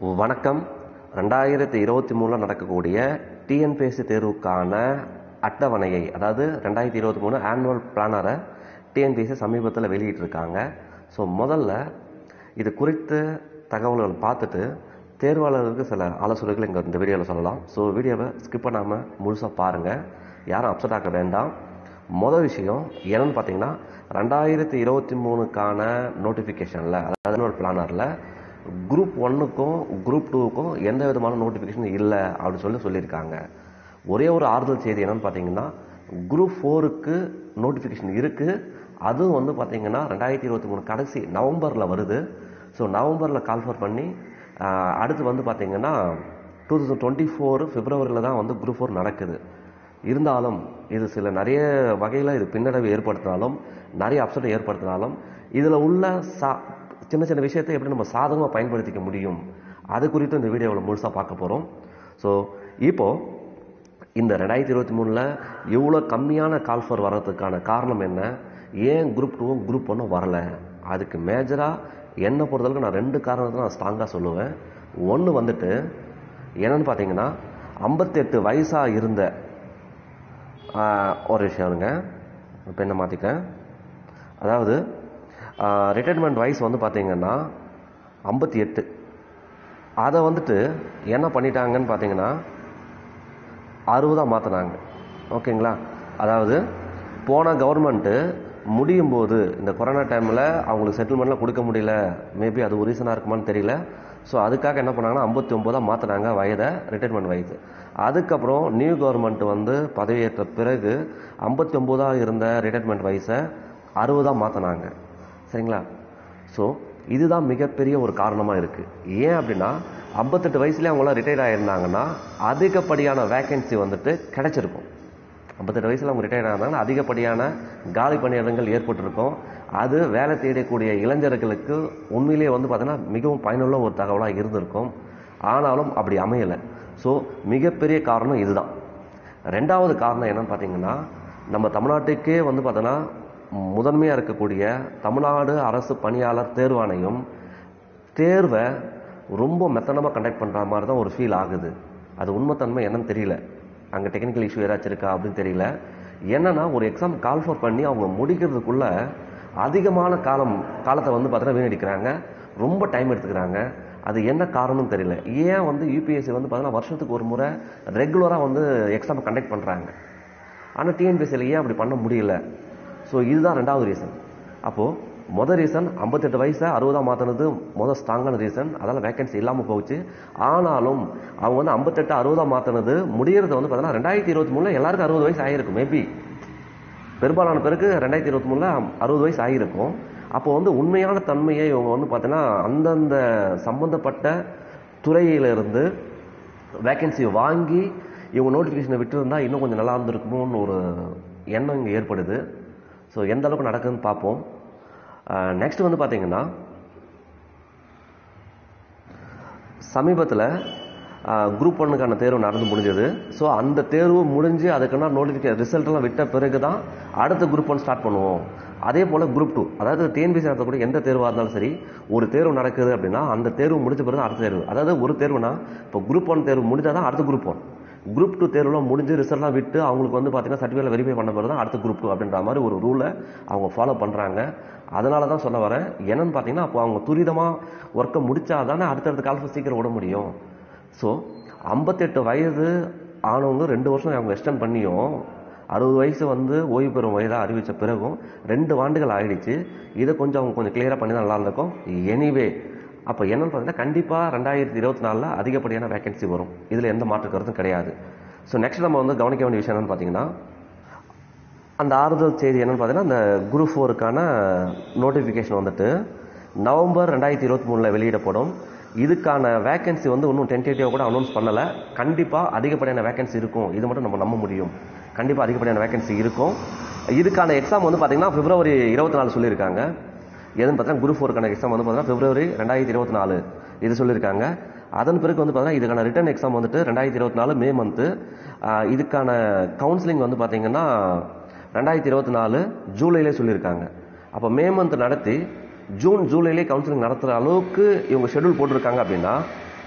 வணக்கம் ரெண்டாயிரத்தி இருபத்தி மூணில் நடக்கக்கூடிய டிஎன்பிஎஸ்சி தேர்வுக்கான அட்டவணையை அதாவது ரெண்டாயிரத்தி இருபத்தி மூணு ஆனுவல் பிளானரை டிஎன்பிஎஸ்சி சமீபத்தில் வெளியிட்டிருக்காங்க ஸோ முதல்ல இது குறித்த தகவல்கள் பார்த்துட்டு தேர்வாளர்களுக்கு சில ஆலோசனைகள் இங்கே இந்த வீடியோவில் சொல்லலாம் ஸோ வீடியோவை ஸ்கிப் பண்ணாமல் முழுசாக பாருங்கள் யாரும் அப்செட் ஆக வேண்டாம் மொதல் விஷயம் என்னன்னு பார்த்தீங்கன்னா ரெண்டாயிரத்தி இருபத்தி மூணுக்கான நோட்டிஃபிகேஷனில் அதாவது ஒரு பிளானரில் குரூப் ஒன்றுக்கும் குரூப் டூவுக்கும் எந்த விதமான நோட்டிஃபிகேஷன் இல்லை அப்படின்னு சொல்லி சொல்லியிருக்காங்க ஒரே ஒரு ஆறுதல் செய்தி என்னன்னு பார்த்தீங்கன்னா குரூப் ஃபோருக்கு நோட்டிஃபிகேஷன் இருக்குது அதுவும் வந்து பார்த்தீங்கன்னா ரெண்டாயிரத்தி இருபத்தி மூணு கடைசி நவம்பரில் வருது ஸோ நவம்பரில் கால்ஃபர் பண்ணி ஆஹ், அடுத்து வந்து பார்த்தீங்கன்னா டூ தௌசண்ட் டுவெண்ட்டி ஃபோர் பிப்ரவரியில் தான் வந்து குரூப் ஃபோர் நடக்குது இருந்தாலும் இது சில நிறைய வகையில் இது பின்னடைவு ஏற்படுத்தினாலும் நிறைய அப்செட்டை ஏற்படுத்தினாலும் இதில் உள்ள சா சின்ன சின்ன விஷயத்தை எப்படி நம்ம சாதகமாக பயன்படுத்திக்க முடியும் அது குறித்து இந்த வீடியோவில் முழுசாக பார்க்க போகிறோம் ஸோ இப்போது இந்த ரெண்டாயிரத்தி இருபத்தி மூணில் இவ்வளோ கம்மியான கால்ஃபர் வர்றதுக்கான காரணம் என்ன ஏன் குரூப் டூவும் குரூப் ஒன்றும் வரல அதுக்கு மேஜராக என்னை பொறுத்தளவுக்கு நான் ரெண்டு காரணத்தை நான் ஸ்ட்ராங்காக சொல்லுவேன் ஒன்று வந்துட்டு என்னன்னு பார்த்தீங்கன்னா ஐம்பத்தெட்டு வயசாக இருந்த ஆஹ், ஒரு விஷயம்ங்க இப்போ என்ன மாற்றிட்டேன் அதாவது ரிட்டைர்மெண்ட் வயசு வந்து பார்த்தீங்கன்னா ஐம்பத்தி எட்டு அதை வந்துட்டு என்ன பண்ணிட்டாங்கன்னு பார்த்தீங்கன்னா அறுபதாக மாற்றினாங்க ஓகேங்களா அதாவது போன கவர்மெண்ட்டு முடியும் போது இந்த கொரோனா டைமில் அவங்களுக்கு செட்டில்மெண்ட்லாம் கொடுக்க முடியல மேபி அது ஒரு ரீசனாக இருக்குமான்னு தெரியல ஸோ அதுக்காக என்ன பண்ணாங்கன்னா ஐம்பத்தி ஒம்போதாக மாற்றினாங்க வயதை ரிட்டைர்மெண்ட் வயது அதுக்கப்புறம் நியூ கவர்மெண்ட் வந்து பதவியேற்ற பிறகு ஐம்பத்தி ஒம்போதாக இருந்த ரிட்டைர்மெண்ட் வயசை அறுபதாக மாற்றினாங்க சரிங்களா ஸோ இதுதான் மிகப்பெரிய ஒரு காரணமாக இருக்குது ஏன் அப்படின்னா ஐம்பத்தெட்டு வயசுலேயே அவங்களாம் ரிட்டையர் ஆகிருந்தாங்கன்னா அதிகப்படியான வேக்கன்சி வந்துட்டு கிடைச்சிருக்கும் ஐம்பத்தெட்டு வயசில் அவங்க ரிட்டையர் ஆனாங்கன்னா அதிகப்படியான காலி பணியிடங்கள் ஏற்பட்டிருக்கும் அது வேலை தேடக்கூடிய இளைஞர்களுக்கு உண்மையிலேயே வந்து பார்த்தீங்கன்னா மிகவும் பயனுள்ள ஒரு தகவலாக இருந்திருக்கும் ஆனாலும் அப்படி அமையலை ஸோ மிகப்பெரிய காரணம் இதுதான் ரெண்டாவது காரணம் என்னன்னு பார்த்தீங்கன்னா நம்ம தமிழ்நாட்டுக்கே வந்து பார்த்தோன்னா முதன்மையாக இருக்கக்கூடிய தமிழ்நாடு அரசு பணியாளர் தேர்வாணையம் தேர்வை ரொம்ப மெத்தனமாக கண்டக்ட் பண்ணுற மாதிரி தான் ஒரு ஃபீல் ஆகுது அது உண்மைத்தன்மை என்னன்னு தெரியல அங்கே டெக்னிக்கல் இஷ்யூ ஏதாச்சும் இருக்கா அப்படின்னு தெரியல என்னன்னா ஒரு எக்ஸாம் கால்ஃபர் பண்ணி அவங்க முடிக்கிறதுக்குள்ள அதிகமான காலம் காலத்தை வந்து பார்த்தீங்கன்னா வீணடிக்கிறாங்க ரொம்ப டைம் எடுத்துக்கிறாங்க அது என்ன காரணம்னு தெரியல ஏன் வந்து யூபிஎஸ்சி வந்து பார்த்தீங்கன்னா வருஷத்துக்கு ஒரு முறை ரெகுலராக வந்து எக்ஸாம் கண்டக்ட் பண்ணுறாங்க ஆனால் டிஎன்பிஎஸ்சியில் ஏன் அப்படி பண்ண முடியல ஸோ இதுதான் ரெண்டாவது ரீசன் அப்போது மொதல் ரீசன் ஐம்பத்தெட்டு வயசை அறுபதாக மாற்றினது மொதல் ஸ்ட்ராங்கான ரீசன் அதால் வேகன்சி இல்லாமல் போச்சு ஆனாலும் அவங்க வந்து ஐம்பத்தெட்டு அறுபதாக மாற்றினது முடியறது வந்து பார்த்தீங்கன்னா ரெண்டாயிரத்தி இருபத்தி மூணில் எல்லாருக்கும் அறுபது வயசு ஆகிருக்கும் மேபி பெரும்பாலான பேருக்கு ரெண்டாயிரத்தி இருபத்தி மூணில் அறுபது வயசு ஆகியிருக்கும் அப்போ வந்து உண்மையான தன்மையை இவங்க வந்து பார்த்தீங்கன்னா அந்தந்த சம்பந்தப்பட்ட துறையிலிருந்து வேக்கன்சி வாங்கி இவங்க நோட்டிஃபிகேஷனை விட்டுருந்தா இன்னும் கொஞ்சம் நல்லா இருந்திருக்குமோன்னு ஒரு எண்ணம் இங்கே ஏற்படுது ஸோ எந்த அளவுக்கு நடக்குதுன்னு பார்ப்போம் நெக்ஸ்ட் வந்து பார்த்தீங்கன்னா சமீபத்தில் குரூப் ஒன்னுக்கான தேர்வு நடந்து முடிஞ்சது ஸோ அந்த தேர்வு முடிஞ்சு அதுக்கான நோட்டிஃபிகேஷன் ரிசல்ட்லாம் விட்ட பிறகு தான் அடுத்த குரூப் ஒன் ஸ்டார்ட் பண்ணுவோம் அதே போல் குரூப் டூ அதாவது டிஎன்பிசி நடத்தக்கூடிய எந்த தேர்வாக இருந்தாலும் சரி ஒரு தேர்வு நடக்குது அப்படின்னா அந்த தேர்வு முடிஞ்ச பிறகு தான் அடுத்த தேர்வு அதாவது ஒரு தேர்வுனா இப்போ குரூப் ஒன் தேர்வு முடிஞ்சால் தான் அடுத்த குரூப் ஒன் குரூப் டூ தேர்வுலாம் முடிஞ்சு ரிசல்ட்லாம் விட்டு அவங்களுக்கு வந்து பார்த்தீங்கன்னா சர்டிஃபிகேட் வெரிஃபை பண்ண பிறகு தான் அடுத்த குரூப் டூ அப்படின்ற மாதிரி ஒரு ரூலை அவங்க ஃபாலோ பண்ணுறாங்க அதனால தான் சொல்ல வரேன் என்னன்னு பார்த்தீங்கன்னா அப்போ அவங்க துரிதமாக ஒர்க்கை முடிச்சா தானே அடுத்தடுத்த காலத்தில் சீக்கிரம் விட முடியும் ஸோ ஐம்பத்தெட்டு வயது ஆனவங்க ரெண்டு வருஷம் அவங்க எக்ஸ்டெண்ட் பண்ணியும் அறுபது வயசு வந்து ஓய்வு பெறும் வயதாக அறிவித்த பிறகும் ரெண்டு ஆண்டுகள் ஆயிடுச்சு இதை கொஞ்சம் அவங்க கொஞ்சம் கிளியராக பண்ணி தான் நல்லா இருந்திருக்கும் எனிவே அப்போ என்னன்னு பார்த்தீங்கன்னா கண்டிப்பாக ரெண்டாயிரத்தி இருபத்தி நாலில் அதிகப்படியான வேகன்சி வரும் இதில் எந்த மாற்று கருத்தும் கிடையாது ஸோ நெக்ஸ்ட் நம்ம வந்து கவனிக்க வேண்டிய விஷயம் என்னன்னு பார்த்தீங்கன்னா அந்த ஆறுதல் செய்தி என்னன்னு பார்த்தீங்கன்னா அந்த குரூப் ஃபோருக்கான நோட்டிஃபிகேஷன் வந்துட்டு நவம்பர் ரெண்டாயிரத்தி இருபத்தி மூணில் வெளியிடப்படும் இதுக்கான வேகன்சி வந்து இன்னும் டென்டேட்டிவாக கூட அனௌன்ஸ் பண்ணலை கண்டிப்பாக அதிகப்படியான வேகன்சி இருக்கும் இது மட்டும் நம்ம நம்ப முடியும் கண்டிப்பாக அதிகப்படியான வேகன்சி இருக்கும் இதுக்கான எக்ஸாம் வந்து பார்த்தீங்கன்னா பிப்ரவரி இருபத்தி நாலு சொல்லியிருக்காங்க எதுன்னு பார்த்தீங்கன்னா குரூப் ஃபோருக்கான எக்ஸாம் வந்து பார்த்தீங்கன்னா பிப்ரவரி ரெண்டாயிரத்தி இருபத்தி நாலு இது சொல்லியிருக்காங்க அதன் பிறகு வந்து பார்த்தீங்கன்னா இதுக்கான ரிட்டன் எக்ஸாம் வந்துட்டு ரெண்டாயிரத்தி இருபத்தி நாலு மே மந்த்து இதுக்கான கவுன்சிலிங் வந்து பார்த்தீங்கன்னா ரெண்டாயிரத்தி இருபத்தி நாலு ஜூலையிலே சொல்லியிருக்காங்க அப்போ மே மந்த் நடத்தி ஜூன் ஜூலைலே கவுன்சிலிங் நடத்துகிற அளவுக்கு இவங்க ஷெட்யூல் போட்டிருக்காங்க அப்படின்னா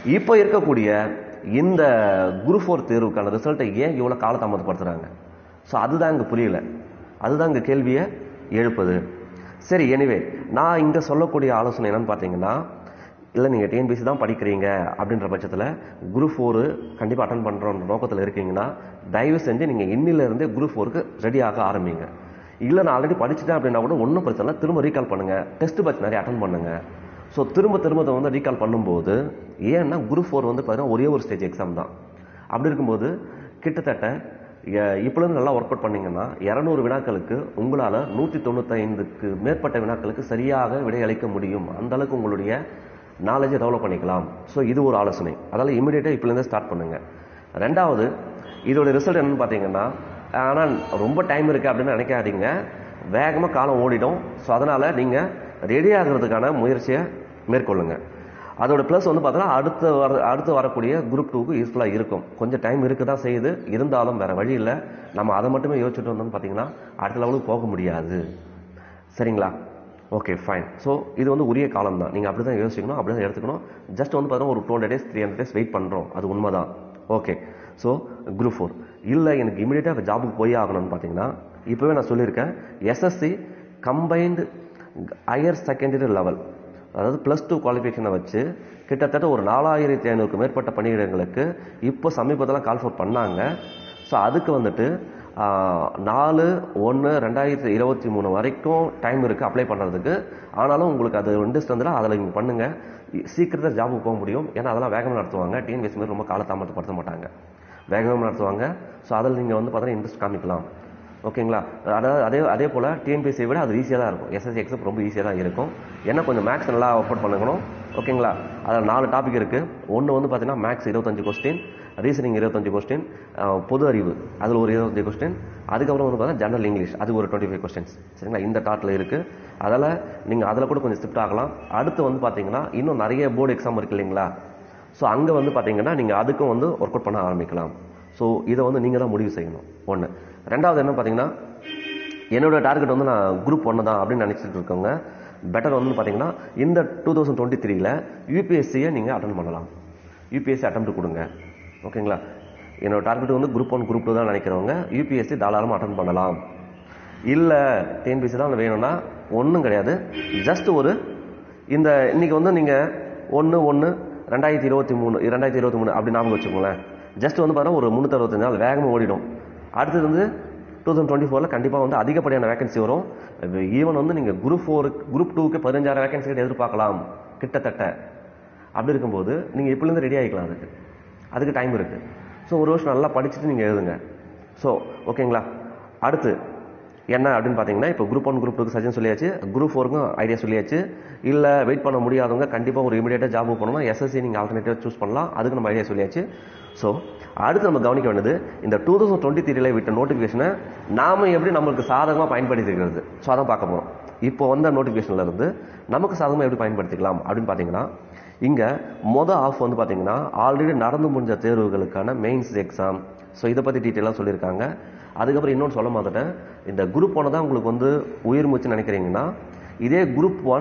இப்போ இருக்கக்கூடிய இந்த குரூப் ஃபோர் தேர்வுக்கான ரிசல்ட்டை ஏன் இவ்வளோ காலதாமதப்படுத்துகிறாங்க ஸோ அதுதான் இங்கே புரியல அதுதான் இங்கே கேள்வியை எழுப்புது சரி எனிவே நான் இங்கே சொல்லக்கூடிய ஆலோசனை என்னன்னு பார்த்தீங்கன்னா இல்லை நீங்கள் டிஎன்பிசி தான் படிக்கிறீங்க அப்படின்ற பட்சத்தில் குரூப் ஃபோரு கண்டிப்பாக அட்டன் பண்ணுறோன்ற நோக்கத்தில் இருக்கீங்கன்னா தயவு செஞ்சு நீங்கள் இன்னிலிருந்தே குரூப் ஃபோருக்கு ரெடியாக ஆரம்பிங்க இல்லை நான் ஆல்ரெடி படிச்சுட்டேன் அப்படின்னா கூட ஒன்றும் பிரச்சனை இல்லை திரும்ப ரீகால் பண்ணுங்கள் டெஸ்ட் பேட்ச் நிறைய அட்டன் பண்ணுங்கள் ஸோ திரும்ப திரும்ப அதை வந்து ரீகால் பண்ணும்போது ஏன்னா குரூப் ஃபோர் வந்து பார்த்தீங்கன்னா ஒரே ஒரு ஸ்டேஜ் எக்ஸாம் தான் அப்படி இருக்கும்போது கிட்டத்தட்ட எ- இப்பொழுது நல்லா ஒர்க் அவுட் பண்ணீங்கன்னா இரநூறு வினாக்களுக்கு உங்களால் நூற்றி தொண்ணூத்தைந்துக்கு மேற்பட்ட வினாக்களுக்கு சரியாக விடையளிக்க முடியும் அந்த அளவுக்கு உங்களுடைய நாலேஜை டெவலப் பண்ணிக்கலாம் ஸோ இது ஒரு ஆலோசனை அதால் இமீடியட்டாக இப்போலேருந்தே ஸ்டார்ட் பண்ணுங்கள் ரெண்டாவது இதோட ரிசல்ட் என்னன்னு பார்த்தீங்கன்னா ஆனால் ரொம்ப டைம் இருக்குது அப்படின்னு நினைக்காதீங்க வேகமாக காலம் ஓடிடும் ஸோ அதனால் நீங்கள் ரெடி ஆகிறதுக்கான முயற்சியை மேற்கொள்ளுங்கள் அதோட ப்ளஸ் வந்து பார்த்தோன்னா அடுத்து வர அடுத்து வரக்கூடிய குரூப் டூக்கு யூஸ்ஃபுல்லாக இருக்கும் கொஞ்சம் டைம் இருக்க தான் செய்யுது இருந்தாலும் வேறு வழி இல்லை நம்ம அதை மட்டுமே யோசிச்சுட்டு வந்தோம்னு பார்த்தீங்கன்னா அடுத்த லெவலுக்கு போக முடியாது சரிங்களா ஓகே ஃபைன் ஸோ இது வந்து உரிய காலம் தான் நீங்கள் அப்படி தான் யோசிக்கணும் அப்படி தான் எடுத்துக்கணும் ஜஸ்ட் வந்து பார்த்தீங்கன்னா ஒரு two hundred days three hundred days wait பண்ணுறோம் அது உண்மை தான் ஓகே ஸோ குரூப் ஃபோர் இல்லை எனக்கு இமீடியட்டாக ஜாபுக்கு போய் ஆகணும்னு பார்த்தீங்கன்னா இப்போவே நான் சொல்லியிருக்கேன் SSC combined higher secondary level அதாவது ப்ளஸ் டூ குவாலிஃபிகேஷனை வச்சு கிட்டத்தட்ட ஒரு நாலாயிரத்தி ஐநூறுக்கு மேற்பட்ட பணியிடங்களுக்கு இப்போ சமீபத்தில் கால் ஃபோர் பண்ணாங்க ஸோ அதுக்கு வந்துட்டு ஆஹ், நாலு ஒன்று ரெண்டாயிரத்தி இருபத்தி மூணு வரைக்கும் டைம் இருக்குது அப்ளை பண்ணுறதுக்கு ஆனாலும் உங்களுக்கு அது இன்ட்ரெஸ்ட் வந்துடும் அதில் நீங்கள் பண்ணுங்கள் சீக்கிரத்தில் ஜாபுக்கு போக முடியும் ஏன்னா அதெல்லாம் வேகமாக நடத்துவாங்க டிஎன்பிஎஸ் மாதிரி ரொம்ப காலதாமதப்படுத்த மாட்டாங்க வேகமாக நடத்துவாங்க ஸோ அதில் நீங்கள் வந்து பார்த்தீங்கன்னா இன்ட்ரெஸ்ட் காமிக்கலாம் ஓகேங்களா அதாவது அதே அதே போல் டிஎன்பிஎஸ்சியை விட அது ஈஸியாக தான் இருக்கும் எஸ்எஸ்சி எக்ஸாம் ரொம்ப ஈஸியாக தான் இருக்கும் ஏன்னா கொஞ்சம் மேக்ஸ் நல்லா அஃபோர்ட் பண்ணணும் ஓகேங்களா அதில் நாலு டாபிக் இருக்குது ஒன்று வந்து பார்த்தீங்கன்னா மேக்ஸ் இருபத்தஞ்சு கொஸ்டின் ரீசனிங் இருபத்தஞ்சு கொஸ்டின் பொது அறிவு அதில் ஒரு இருபத்தஞ்சு கொஸ்டின் அதுக்கப்புறம் வந்து பார்த்தீங்கன்னா ஜெனரல் இங்கிலீஷ் அது ஒரு டுவெண்ட்டி ஃபைவ் கொஸ்டின்ஸ் சரிங்களா இந்த டாட்டில் இருக்குது அதில் நீங்கள் அதில் கூட கொஞ்சம் ஸ்டிப்ட் ஆகலாம் அடுத்து வந்து பார்த்தீங்கன்னா இன்னும் நிறைய போர்டு எக்ஸாம் இருக்கு இல்லைங்களா ஸோ அங்கே வந்து பார்த்தீங்கன்னா நீங்கள் அதுக்கும் வந்து ஒர்க் அவுட் பண்ண ஆரம்பிக்கலாம் ஸோ இதை வந்து நீங்கள் தான் முடிவு செய்யணும் ஒன்று ரெண்டாவது என்ன பார்த்தீங்கன்னா என்னோட டார்கெட் வந்து நான் குரூப் ஒன்று தான் அப்படின்னு நினச்சிட்டு இருக்கவங்க பெட்டர் வந்து பார்த்தீங்கன்னா இந்த டூ தௌசண்ட் டுவெண்ட்டி த்ரீல யூபிஎஸ்சியை நீங்கள் அட்டன் பண்ணலாம் யூபிஎஸ்சி அட்டம் கொடுங்க ஓகேங்களா என்னோட டார்கெட் வந்து குரூப் ஒன் குரூப் டூ தான் நினைக்கிறவங்க யூபிஎஸ்சி தாராளமாக அட்டன் பண்ணலாம் இல்லை டிஎன்பிசி தான் வேணும்னா ஒன்றும் கிடையாது ஜஸ்ட் ஒரு இந்த இன்னைக்கு வந்து நீங்கள் ஒன்று ஒன்று ரெண்டாயிரத்தி இருபத்தி மூணு ரெண்டாயிரத்தி இருபத்தி மூணு அப்படி ஞாபகம் வச்சுக்கோங்களேன் ஜஸ்ட் வந்து பார்த்தா ஒரு முந்நூற்றறுபத்தஞ்சு நாள் வேகமாக ஓடிடும் அடுத்தது வந்து டூ தௌசண்ட் டுவெண்ட்டி ஃபோரில் கண்டிப்பாக வந்து அதிகப்படியான வேகன்சி வரும் ஈவன் வந்து நீங்கள் குரூப் ஃபோர் குரூப் டூக்கு பதினஞ்சாயிரம் வேகன்சி கிட்ட எதிர்பார்க்கலாம் கிட்டத்தட்ட அப்படி இருக்கும்போது நீங்கள் இப்போலேருந்து ரெடி ஆகிக்கலாம் அதுக்கு அதுக்கு டைம் இருக்குது ஸோ ஒரு வருஷம் நல்லா படிச்சுட்டு நீங்கள் எழுதுங்க ஸோ ஓகேங்களா அடுத்து என்ன அப்படின்னு பார்த்தீங்கன்னா இப்போ குரூப் ஒன் குரூப் டூக்கு சஜன் சொல்லியாச்சு குரூப் ஃபோருக்கும் ஐடியா சொல்லியாச்சு இல்லை வெயிட் பண்ண முடியாதவங்க கண்டிப்பாக ஒரு இமீடியட்டாக ஜாப் பண்ணணும் எஸ்எஸ்சி நீங்கள் ஆல்டர்னேட்டிவ் சூஸ் பண்ணலாம் அதுக்கு நம்ம ஐடியா சொல்லியாச்சு ஸோ அடுத்து நம்ம கவனிக்க வேண்டியது இந்த டூ தௌசண்ட் டுவெண்ட்டி த்ரீல விட்ட நோட்டிஃபிகேஷனை நாம எப்படி நம்மளுக்கு சாதகமாக பயன்படுத்திக்கிறது ஸோ அதான் பார்க்க போகிறோம் இப்போ வந்த நோட்டிஃபிகேஷன்ல இருந்து நமக்கு சாதகமாக எப்படி பயன்படுத்திக்கலாம் அப்படின்னு பார்த்தீங்கன்னா இங்கே மொதல் ஆஃப் வந்து பார்த்தீங்கன்னா ஆல்ரெடி நடந்து முடிஞ்ச தேர்வுகளுக்கான மெயின்ஸ் எக்ஸாம் ஸோ இதை பற்றி டீட்டெயிலாக சொல்லியிருக்காங்க அதுக்கப்புறம் இன்னொன்று சொல்ல மாட்டேன் இந்த குரூப் ஒன்று தான் உங்களுக்கு வந்து உயிர் மூச்சு நினைக்கிறீங்கன்னா இதே குரூப் ஒன்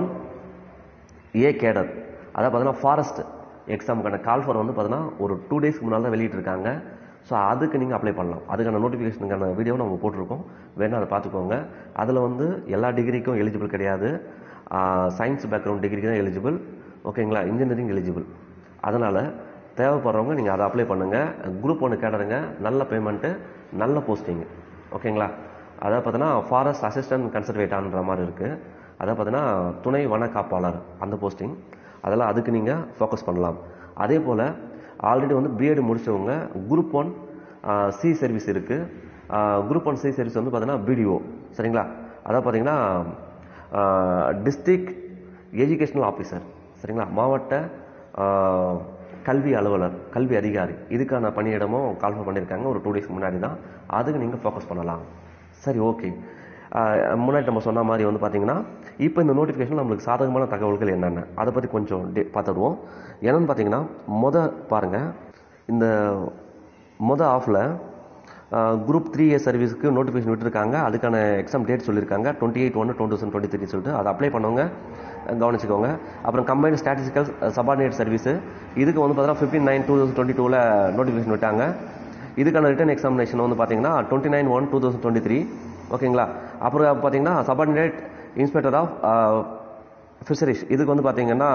ஏ கேடர் அதாவது பார்த்தீங்கன்னா ஃபாரஸ்ட் எக்ஸாமுக்கான கால் ஃபார் வந்து பார்த்தீங்கன்னா ஒரு டூ டேஸ்க்கு முன்னால் தான் வெளியிட்டிருக்காங்க ஸோ அதுக்கு நீங்கள் அப்ளை பண்ணலாம் அதுக்கான நோட்டிஃபிகேஷனுக்கான வீடியோ நம்ம போட்டிருக்கோம் வேணால் அதை பார்த்துக்கோங்க அதில் வந்து எல்லா டிகிரிக்கும் எலிஜிபிள் கிடையாது சயின்ஸ் பேக்ரவுண்ட் டிகிரிக்கு தான் எலிஜிபிள் ஓகேங்களா இன்ஜினியரிங் எலிஜிபிள் அதனால் தேவைப்படுறவங்க நீங்கள் அதை அப்ளை பண்ணுங்கள் குரூப் ஒன்று கேட்டருங்க நல்ல பேமெண்ட்டு நல்ல போஸ்டிங் ஓகேங்களா அதாவது பார்த்தீங்கன்னா ஃபாரஸ்ட் அசிஸ்டன்ட் கன்சர்வேட்டான்ற மாதிரி இருக்குது அதாவது பார்த்தீங்கன்னா துணை வன காப்பாளர் அந்த போஸ்டிங் அதெல்லாம் அதுக்கு நீங்கள் ஃபோக்கஸ் பண்ணலாம் அதே போல் ஆல்ரெடி வந்து பிஎட் முடிச்சவங்க குரூப் ஒன் சி சர்வீஸ் இருக்குது குரூப் ஒன் சி சர்வீஸ் வந்து பார்த்தீங்கன்னா பிடிஓ சரிங்களா அதாவது பார்த்தீங்கன்னா டிஸ்ட்ரிக்ட் எஜுகேஷனல் ஆஃபீஸர் சரிங்களா மாவட்ட ஆஹ், கல்வி அலுவலர் கல்வி அதிகாரி இதுக்கான பணியிடமும் கால்ஃபர் பண்ணியிருக்காங்க ஒரு டூ டேஸ்க்கு முன்னாடி தான் அதுக்கு நீங்கள் ஃபோக்கஸ் பண்ணலாம் சரி ஓகே முன்னாடி நம்ம சொன்ன மாதிரி வந்து பார்த்தீங்கன்னா இப்போ இந்த நோட்டிஃபிகேஷன் நம்மளுக்கு சாதகமான தகவல்கள் என்னென்ன அதை பற்றி கொஞ்சம் டே- பார்த்துடுவோம் என்னன்னு பார்த்தீங்கன்னா முத பாருங்கள் இந்த முத ஆஃபில் குரூப் த்ரீ இயர் சர்வீஸ்க்கு நோட்டிஃபிகேஷன் விட்டுருக்காங்க அதுக்கான எக்ஸாம் டேட் சொல்லியிருக்காங்க டுவெண்ட்டி எயிட் ஒன்று டூ தௌசண்ட் டுவெண்ட்டி த்ரீ சொல்லிட்டு அதை அப்ளை பண்ணவங்க அஹ், கவனிச்சுக்கோங்க அப்புறம் கம்பைன்ட் ஸ்டாட்டிஸ்டிக்கல் சபார்டினேட் சர்வீஸ் இதுக்கு வந்து பார்த்தீங்கன்னா fifteen nine two thousand twenty டூவில் நோட்டிஃபிகேஷன் விட்டாங்க இதுக்கான ரிட்டன் எக்ஸாமினேஷன் வந்து பார்த்தீங்கன்னா twenty nine one two thousand twenty three ஓகேங்களா அப்புறம் பார்த்தீங்கன்னா சபார்டினேட் இன்ஸ்பெக்டர் ஆஃப் ஃபிஷரிஸ் இதுக்கு வந்து பார்த்தீங்கன்னா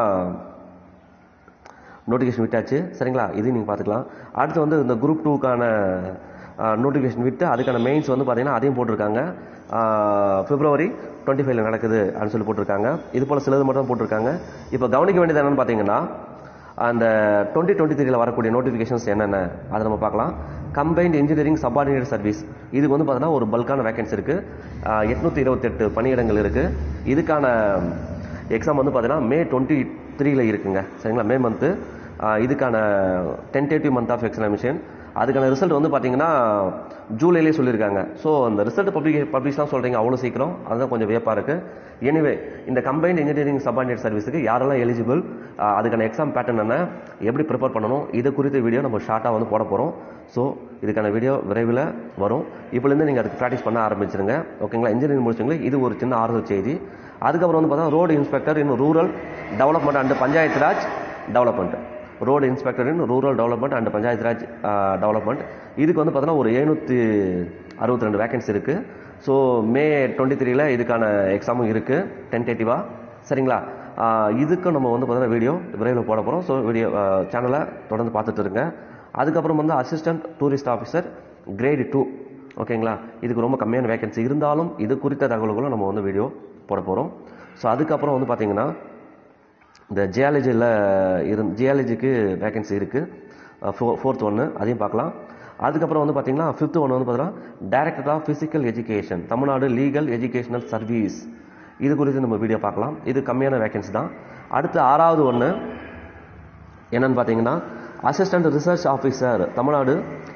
நோட்டிஃபிகேஷன் விட்டாச்சு சரிங்களா இது நீங்கள் பார்த்துக்கலாம் அடுத்து வந்து இந்த குரூப் டூக்கான நோட்டிஃபிகேஷன் விட்டு அதுக்கான மெயின்ஸ் வந்து பார்த்தீங்கன்னா அதையும் போட்டிருக்காங்க பிப்ரவரி டுவெண்ட்டி ஃபைவ்ல நடக்குது அப்படின்னு சொல்லி போட்டிருக்காங்க இது போல் சிலது மட்டும் தான் போட்டிருக்காங்க இப்போ கவனிக்க வேண்டியது என்னன்னு பார்த்தீங்கன்னா அந்த டுவெண்ட்டி டுவெண்ட்டி த்ரீல வரக்கூடிய நோட்டிஃபிகேஷன்ஸ் என்னென்ன அதை நம்ம பார்க்கலாம் கம்பைன்ட் இன்ஜினியரிங் சபார்டினேட் சர்வீஸ் இதுக்கு வந்து பார்த்தீங்கன்னா ஒரு பல்கான வேகன்சி இருக்குது எட்நூற்றி இருபத்தெட்டு பணியிடங்கள் இருக்குது இதுக்கான எக்ஸாம் வந்து பார்த்தீங்கன்னா மே டுவெண்ட்டி த்ரீல இருக்குங்க சரிங்களா மே மந்த்து இதுக்கான டென்டேட்டிவ் மந்த் ஆஃப் எக்ஸாமினேஷன் அதுக்கான ரிசல்ட் வந்து பார்த்தீங்கன்னா ஜூலைலேயே சொல்லியிருக்காங்க ஸோ அந்த ரிசல்ட் பப்ளிக் பப்ளிஷ்லாம் சொல்கிறீங்க அவ்வளோ சீக்கிரம் அதுதான் கொஞ்சம் வியப்பாக இருக்குது எனிவே இந்த கம்பைன்ட் இன்ஜினியரிங் சபார்டினேட் சர்வீஸுக்கு யாரெல்லாம் எலிஜிபிள் அதுக்கான எக்ஸாம் பேட்டர்ன் என்ன எப்படி ப்ரிப்பேர் பண்ணணும் இது குறித்த வீடியோ நம்ம ஷார்ட்டாக வந்து போட போகிறோம் ஸோ இதுக்கான வீடியோ விரைவில் வரும் இப்போலேருந்து நீங்கள் அதுக்கு ப்ராக்டிஸ் பண்ண ஆரம்பிச்சிருங்க ஓகேங்களா இன்ஜினியரிங் முடிச்சவங்களே இது ஒரு சின்ன ஆறுதல் செய்தி அதுக்கப்புறம் வந்து பார்த்தா road inspector in rural development and Panchayat Raj development road inspector in rural development and Panchayat Raj development இதுக்கு வந்து பார்த்தீங்கன்னா ஒரு எழுநூற்றி அறுபத்தி ரெண்டு வேகன்சி இருக்குது ஸோ மே டுவெண்ட்டி த்ரீல இதுக்கான எக்ஸாமும் இருக்குது டென்டேட்டிவாக சரிங்களா ஆஹ் இதுக்கு நம்ம வந்து பார்த்தீங்கன்னா வீடியோ விரைவில் போட போகிறோம் ஸோ வீடியோ சேனலை தொடர்ந்து பார்த்துட்டு இருங்க அதுக்கப்புறம் வந்து assistant tourist officer grade two ஓகேங்களா இதுக்கு ரொம்ப கம்மியான வேகன்சி இருந்தாலும் இது குறித்த தகவல்களும் நம்ம வந்து வீடியோ போட போகிறோம் ஸோ அதுக்கப்புறம் வந்து பார்த்தீங்கன்னா இந்த ஜியாலஜியில் இரு ஜியாலஜிக்கு வேகன்சி இருக்குது ஃபோ ஃபோர்த் ஒன்று அதையும் பார்க்கலாம் அதுக்கப்புறம் வந்து பார்த்தீங்கன்னா ஃபிஃப்த் ஒன்று வந்து பார்த்தீங்கன்னா director of physical education Tamil Nadu legal educational service இது குறித்து நம்ம வீடியோ பார்க்கலாம் இது கம்மியான வேகன்சி தான் அடுத்து ஆறாவது ஒன்று என்னன்னு பார்த்தீங்கன்னா assistant research officer Tamil Nadu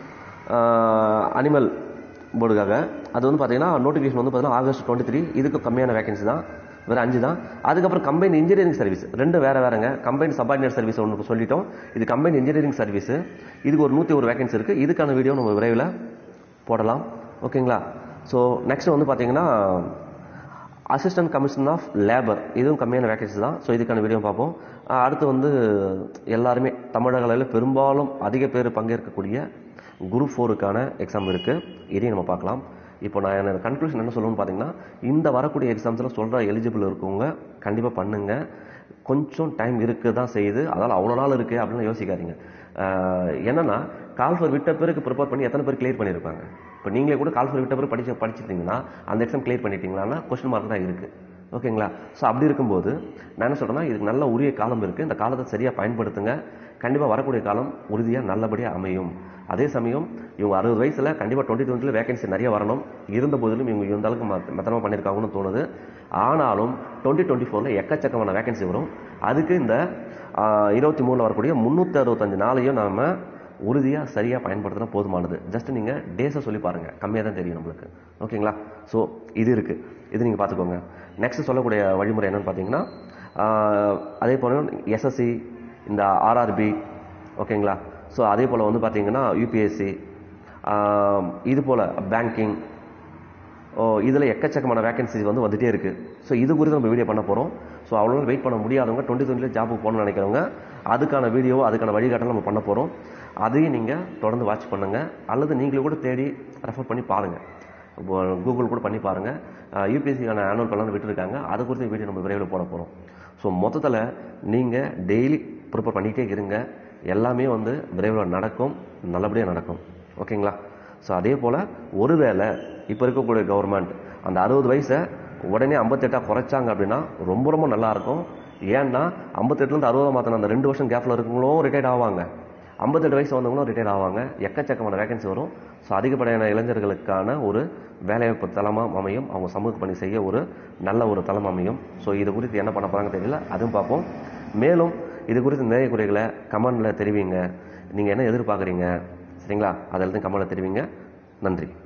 animal போர்டுக்காக அது வந்து பார்த்தீங்கன்னா நோட்டிஃபிகேஷன் வந்து பார்த்தீங்கன்னா ஆகஸ்ட் டுவெண்ட்டி த்ரீ இதுக்கு கம்மியான வேகன்சி தான் வேறு அஞ்சு தான் அதுக்கப்புறம் கம்பைன் இன்ஜினியரிங் சர்வீஸ் ரெண்டு வேறு வேறுங்க கம்பைன் சபார்டினேட் சர்வீஸ் ஒன்று சொல்லிட்டோம் இது கம்பைன் இன்ஜினியரிங் சர்வீஸ் இதுக்கு ஒரு நூற்றி ஒரு வேகன்சி இருக்குது இதுக்கான வீடியோ நம்ம விரைவில் போடலாம் ஓகேங்களா ஸோ நெக்ஸ்ட் வந்து பார்த்தீங்கன்னா அசிஸ்டன்ட் கமிஷன் ஆஃப் லேபர் இதுவும் கம்மியான வேகன்சி தான் ஸோ இதுக்கான வீடியோ பார்ப்போம் அஹ் அடுத்து வந்து எல்லாருமே தமிழகளில் பெரும்பாலும் அதிக பேர் பங்கேற்கக்கூடிய குரூப் ஃபோருக்கான எக்ஸாம் இருக்குது இதையும் நம்ம பார்க்கலாம் இப்போ நான் என்னோட கன்க்ளூஷன் என்ன சொல்லணும்னு பார்த்தீங்கன்னா இந்த வரக்கூடிய எக்ஸாம்ஸில் சொல்கிற எலிஜிபிள் இருக்கவங்க கண்டிப்பாக பண்ணுங்கள் கொஞ்சம் டைம் இருக்க தான் செய்யுது அதனால் அவ்வளோ நாள் இருக்குது அப்படின்னு யோசிக்காதீங்க அஹ் என்னன்னா கால்ஃபர் விட்ட பிறகு ப்ரிப்பேர் பண்ணி எத்தனை பேர் கிளியர் பண்ணியிருப்பாங்க இப்போ நீங்களே கூட கால்ஃபர் விட்ட பிறகு படிச்சு படிச்சிருந்தீங்கன்னா அந்த எக்ஸாம் கிளியர் பண்ணிட்டீங்களான்னா கொஸ்டின் மார்க் தான் இருக்குது ஓகேங்களா ஸோ அப்படி இருக்கும்போது நான் என்ன சொல்கிறேன்னா இதுக்கு நல்ல உரிய காலம் இருக்குது இந்த காலத்தை சரியாக பயன்படுத்துங்க கண்டிப்பாக வரக்கூடிய காலம் உறுதியாக நல்லபடியாக அமையும் அதே சமயம் இவங்க அறுபது வயசில் கண்டிப்பாக டுவெண்ட்டி டுவெண்ட்டியில் வேகன்சி நிறைய வரணும் இருந்த போதிலும் இவங்க இந்த அளவுக்கு ம- மெத்தனமா பண்ணியிருக்காங்கன்னு தோணுது ஆனாலும் டுவெண்ட்டி டுவெண்ட்டி ஃபோரில் எக்கச்சக்கமான வேகன்சி வரும் அதுக்கு இந்த இருபத்தி மூணில் வரக்கூடிய முந்நூற்றி அறுபத்தஞ்சு நாளையும் நாம உறுதியாக சரியாக பயன்படுத்தினா போதுமானது ஜஸ்ட் நீங்கள் டேஸை சொல்லி பாருங்கள் கம்மியாக தான் தெரியும் நம்மளுக்கு ஓகேங்களா ஸோ இது இருக்குது இது நீங்கள் பார்த்துக்கோங்க நெக்ஸ்ட் சொல்லக்கூடிய வழிமுறை என்னன்னு பார்த்தீங்கன்னா ஆஹ், அதே போல எஸ்எஸ்சி இந்த ஆர்ஆர்பி ஓகேங்களா ஸோ அதே போல் வந்து பார்த்தீங்கன்னா யூபிஎஸ்சி இது போல் பேங்கிங் ஓ இதில் எக்கச்சக்கமான வேகன்சிஸ் வந்து வந்துட்டே இருக்குது ஸோ இது குறித்து நம்ம வீடியோ பண்ண போகிறோம் ஸோ அவ்வளோ நாள் வெயிட் பண்ண முடியாதவங்க டுவெண்ட்டி டுவெண்ட்டியில் ஜாபுக்கு போகணும்னு நினைக்கிறவங்க அதுக்கான வீடியோ அதுக்கான வழிகாட்டல் நம்ம பண்ண போகிறோம் அதையும் நீங்கள் தொடர்ந்து வாட்ச் பண்ணுங்கள் அல்லது நீங்களே கூட தேடி ரெஃபர் பண்ணி பாருங்கள் இப்போ கூகுள் கூட பண்ணி பாருங்கள் யூபிஎஸ்சிக்கான ஆனுவல் பிளான் விட்டுருக்காங்க அது குறித்த வீடியோ நம்ம விரைவில் போட போகிறோம் ஸோ மொத்தத்தில் நீங்கள் டெய்லி ப்ரிப்பேர் பண்ணிகிட்டே இருங்க எல்லாமே வந்து விரைவில் நடக்கும் நல்லபடியாக நடக்கும் ஓகேங்களா ஸோ அதே போல் ஒருவேளை இப்போ இருக்கக்கூடிய கவர்மெண்ட் அந்த அறுபது வயசை உடனே ஐம்பத்தெட்டாக குறைச்சாங்க அப்படின்னா ரொம்ப ரொம்ப நல்லா இருக்கும் ஏன்னா ஐம்பத்தெட்டுலேருந்து அறுபதாக மாற்றின அந்த ரெண்டு வருஷம் கேப்பில் இருக்கவங்களும் ரிட்டையர்ட் ஆவாங்க ஐம்பத்தெட்டு வயசு வந்தவங்களும் ரிட்டையர் ஆவாங்க எக்கச்சக்கமான வேகன்சி வரும் ஸோ அதிகப்படியான இளைஞர்களுக்கான ஒரு வேலைவாய்ப்பு தளமாக அமையும் அவங்க சமூக பணி செய்ய ஒரு நல்ல ஒரு தளம் அமையும் ஸோ இது குறித்து என்ன பண்ண போகிறாங்க தெரியல அதுவும் பார்ப்போம் மேலும் இது குறித்து நிறைய குறைகளை கமெண்டில் தெரிவிங்க நீங்கள் என்ன எதிர்பார்க்குறீங்க சரிங்களா அதில் கமெண்டில் தெரிவிங்க நன்றி